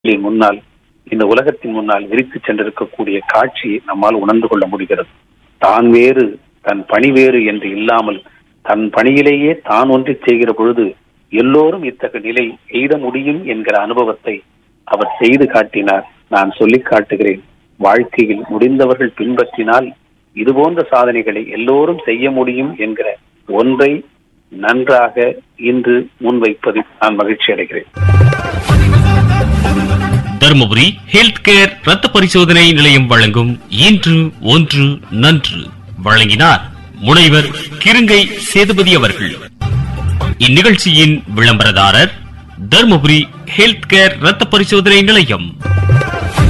திரையின் முன்னால் இந்த உலகத்தின் முன்னால் விரித்து சென்றிருக்கக்கூடிய காட்சியை நம்மால் உணர்ந்து கொள்ள முடிகிறது தான் வேறு தன் பணி வேறு என்று இல்லாமல் தன் பணியிலேயே தான் ஒன்றி செய்கிற பொழுது எல்லோரும் இத்தகைய நிலை எய்த முடியும் என்கிற அனுபவத்தை அவர் செய்து காட்டினார் நான் சொல்லிக் காட்டுகிறேன் வாழ்க்கையில் முடிந்தவர்கள் பின்பற்றினால் இதுபோன்ற சாதனைகளை எல்லோரும் செய்ய முடியும் என்கிற ஒன்றை நன்றாக இன்று முன்வைப்பதில் நான் மகிழ்ச்சி அடைகிறேன் தருமபுரி ஹெல்த் கேர் ரத்த பரிசோதனை நிலையம் வழங்கும் இன்று ஒன்று நன்று வழங்கினார் முனைவர் கிருங்கை சேதுபதி அவர்கள் இந்நிகழ்ச்சியின் விளம்பரதாரர் தருமபுரி ஹெல்த் கேர் ரத்த பரிசோதனை நிலையம்